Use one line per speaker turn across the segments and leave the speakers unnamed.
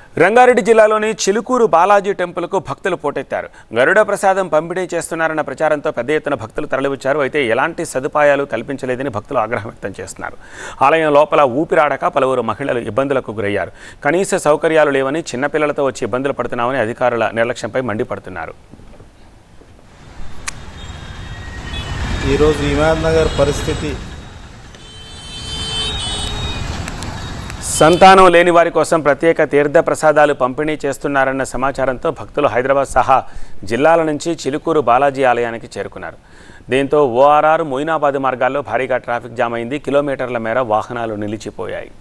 రంగారెడ్డి జిల్లాలోని చిలుకూరు బాలాజీ టెంపుల్కు భక్తులు పోటెత్తారు గరుడ ప్రసాదం పంపిణీ చేస్తున్నారన్న ప్రచారంతో పెద్ద ఎత్తున భక్తులు తరలివచ్చారు అయితే ఎలాంటి సదుపాయాలు కల్పించలేదని భక్తులు ఆగ్రహం వ్యక్తం చేస్తున్నారు ఆలయం లోపల ఊపిరాడక పలువురు మహిళలు ఇబ్బందులకు గురయ్యారు కనీస సౌకర్యాలు లేవని చిన్నపిల్లలతో వచ్చి ఇబ్బందులు పడుతున్నామని అధికారుల నిర్లక్ష్యంపై మండిపడుతున్నారు
ఈరోజు ఇమాద్ నగర్ పరిస్థితి
సంతానం లేని వారి కోసం ప్రత్యేక తీర్థ ప్రసాదాలు పంపిణీ చేస్తున్నారన్న సమాచారంతో భక్తులు హైదరాబాద్ సహా జిల్లాల నుంచి చిలుకూరు బాలాజీ ఆలయానికి చేరుకున్నారు దీంతో ఓఆర్ఆర్ మొయినాబాద్ మార్గాల్లో భారీగా ట్రాఫిక్ జామ్ అయింది కిలోమీటర్ల మేర వాహనాలు నిలిచిపోయాయి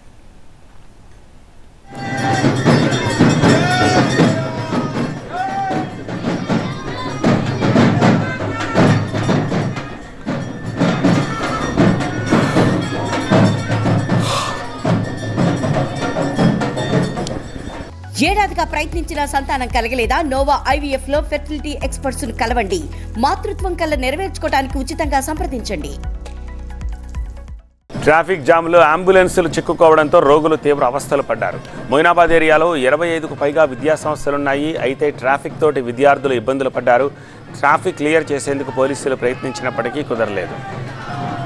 ఏడాదిగా ప్రయత్నించిన సంతానం కలగలేదా నోవా ఐవీఎఫ్ లో ఫెర్టిలిటీ ఎక్స్పర్ట్స్ ను కలవండి మాతృత్వం కల్లా నెరవేర్చుకోవడానికి ఉచితంగా సంప్రదించండి
ట్రాఫిక్ జామ్లో అంబులెన్సులు చిక్కుకోవడంతో రోగులు తీవ్ర అవస్థలు పడ్డారు మొయినాబాద్ ఏరియాలో ఇరవై ఐదుకు పైగా విద్యా సంస్థలున్నాయి అయితే ట్రాఫిక్ తోటి విద్యార్థులు ఇబ్బందులు పడ్డారు ట్రాఫిక్ క్లియర్ చేసేందుకు పోలీసులు ప్రయత్నించినప్పటికీ కుదరలేదు